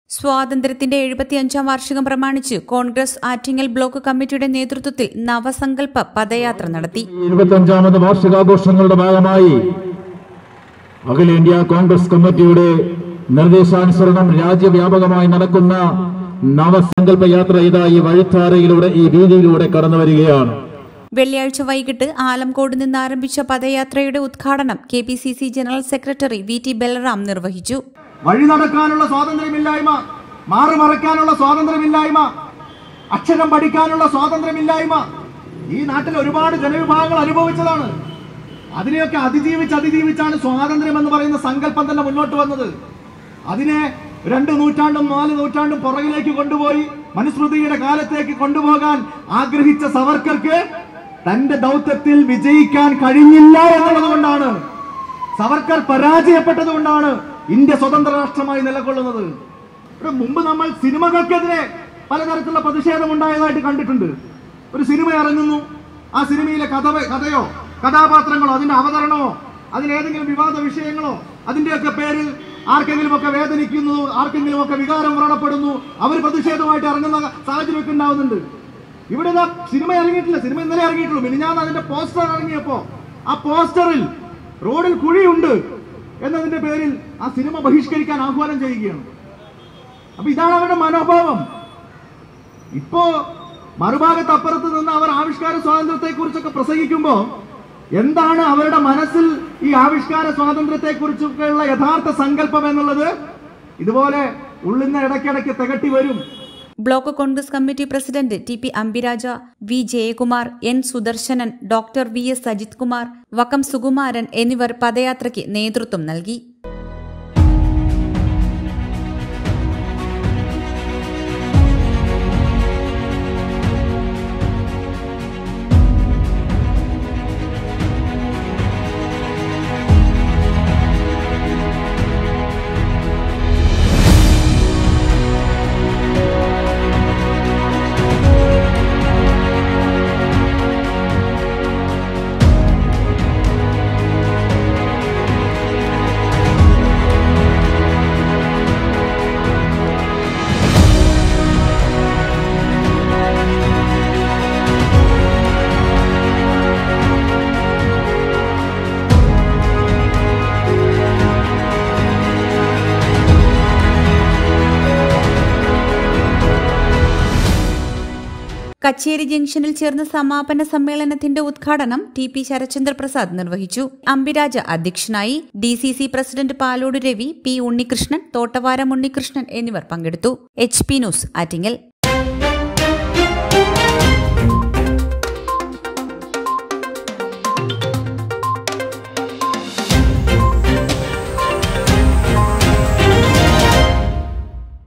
സ്വാതന്ത്ര്യത്തിന്റെ എഴുപത്തിയഞ്ചാം വാർഷികം പ്രമാണിച്ച് കോൺഗ്രസ് ആറ്റിങ്ങൽ ബ്ലോക്ക് കമ്മിറ്റിയുടെ നേതൃത്വത്തിൽ നവസങ്കല്പ പദയാത്ര നടത്തി ഇരുപത്തഞ്ചാമത് വാർഷികാഘോഷങ്ങളുടെ ഭാഗമായി അഖിലേന്ത്യാ കോൺഗ്രസ് കമ്മിറ്റിയുടെ നിർദ്ദേശാനുസരണം രാജ്യവ്യാപകമായി നടക്കുന്ന നവസങ്കല്പ യാത്ര ഇതാ ഈ വഴിത്താരയിലൂടെ ഈ വീതിയിലൂടെ കടന്നു വരികയാണ് വെള്ളിയാഴ്ച വൈകിട്ട് ആലംകോട് നിന്ന് ആരംഭിച്ച പദയാത്രയുടെ ഉദ്ഘാടനം K P C C general secretary V T Balram നിർവഹിച്ചു വഴി നടക്കാനുള്ള സ്വാതന്ത്ര്യമില്ലായ്മ മാറുമറയ്ക്കാനുള്ള സ്വാതന്ത്ര്യമില്ലായ്മ അക്ഷരം പഠിക്കാനുള്ള സ്വാതന്ത്ര്യമില്ലായ്മ ഈ നാട്ടിൽ ഒരുപാട് ജനവിഭാഗങ്ങൾ അനുഭവിച്ചതാണ് അതിനെയൊക്കെ അതിജീവിച്ച് അതിജീവിച്ചാണ് സ്വാതന്ത്ര്യം എന്ന് പറയുന്ന സങ്കല്പം തന്നെ മുന്നോട്ട് വന്നത് അതിനെ രണ്ട് നൂറ്റാണ്ടും നാല് നൂറ്റാണ്ടും പുറകിലേക്ക് കൊണ്ടുപോയി മനുസ്മൃതിയുടെ കാലത്തേക്ക് കൊണ്ടുപോകാൻ ആഗ്രഹിച്ച സവർക്കർക്ക് തന്റെ ദൗത്യത്തിൽ വിജയിക്കാൻ കഴിഞ്ഞില്ല എന്നുള്ളത് കൊണ്ടാണ് സവർക്കർ പരാജയപ്പെട്ടത് കൊണ്ടാണ് ഇന്ത്യ സ്വതന്ത്ര രാഷ്ട്രമായി നിലകൊള്ളുന്നത് ഇവിടെ മുമ്പ് നമ്മൾ സിനിമകൾക്കെതിരെ പലതരത്തിലുള്ള പ്രതിഷേധം ഉണ്ടായതായിട്ട് കണ്ടിട്ടുണ്ട് ഒരു സിനിമ ഇറങ്ങുന്നു ആ സിനിമയിലെ കഥ കഥയോ കഥാപാത്രങ്ങളോ അതിന്റെ അവതരണമോ അതിലേതെങ്കിലും വിവാദ വിഷയങ്ങളോ അതിന്റെയൊക്കെ പേരിൽ ആർക്കെങ്കിലും ഒക്കെ വേദനിക്കുന്നു ആർക്കെങ്കിലും ഒക്കെ വികാരം വ്രണപ്പെടുന്നു അവർ പ്രതിഷേധമായിട്ട് ഇറങ്ങുന്ന സാഹചര്യമൊക്കെ ഉണ്ടാവുന്നുണ്ട് ഇവിടെ ഇതാ സിനിമ ഇറങ്ങിയിട്ടില്ല സിനിമ ഇന്നലെ ഇറങ്ങിയിട്ടുള്ളൂ മിനിഞ്ഞാന്ന് അതിന്റെ പോസ്റ്റർ ഇറങ്ങിയപ്പോ ആ പോസ്റ്ററിൽ റോഡിൽ കുഴിയുണ്ട് എന്നതിന്റെ പേരിൽ ആ സിനിമ ബഹിഷ്കരിക്കാൻ ആഹ്വാനം ചെയ്യുകയാണ് അപ്പൊ ഇതാണ് അവരുടെ മനോഭാവം ഇപ്പോ മറുഭാഗത്ത് അപ്പുറത്ത് നിന്ന് അവർ ആവിഷ്കാര സ്വാതന്ത്ര്യത്തെ കുറിച്ചൊക്കെ പ്രസംഗിക്കുമ്പോ എന്താണ് അവരുടെ മനസ്സിൽ ഈ ആവിഷ്കാര സ്വാതന്ത്ര്യത്തെ കുറിച്ചൊക്കെയുള്ള യഥാർത്ഥ സങ്കല്പം എന്നുള്ളത് ഇതുപോലെ ഉള്ളിന്ന് ഇടയ്ക്കിടയ്ക്ക് തികട്ടി വരും block Congress committee president T P Ambiraja V Jayakumar N Sudarsanan doctor V S Ajith Kumar Vakkom Sukumaran എന്നിവർ പദയാത്രയ്ക്ക് നേതൃത്വം നൽകി കച്ചേരി ജംഗ്ഷനിൽ ചേർന്ന സമാപന സമ്മേളനത്തിന്റെ ഉദ്ഘാടനം ടി പി ശരചന്ദ്ര പ്രസാദ് നിർവഹിച്ചു അംബിരാജ അധ്യക്ഷനായി D C C president Palode Ravi P Unnikrishnan Thottavaram Unnikrishnan എന്നിവർ പങ്കെടുത്തു എച്ച് പി ന്യൂസ് ആറ്റിങ്ങൽ